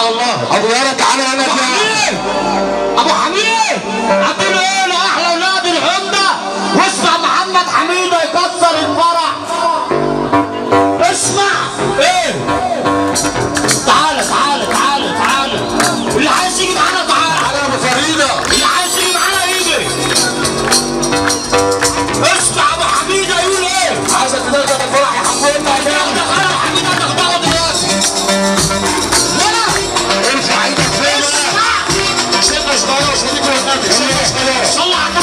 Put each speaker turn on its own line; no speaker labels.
والله
ابو يارا تعالى هنا
ابو
يا
حميد ابو حميد عاملين ايه لاحلى ولاد العمده واسمع محمد حميد يكسر الفرح اسمع ايه تعالى تعالى تعالى تعالى اللي عايز يجي معانا تعالى
تعالى يا ابو فريده
اللي عايز يجي معانا يجي اسمع ابو حميد يقول ايه
عايزك تنزل الفرح يا حمودنا
يا دخل ابو حميد هتخبطه دلوقتي ولا
ارفع ايدك فين
اسمع
شقه صغيره وشريك والنبي شقه صغيره
صلى على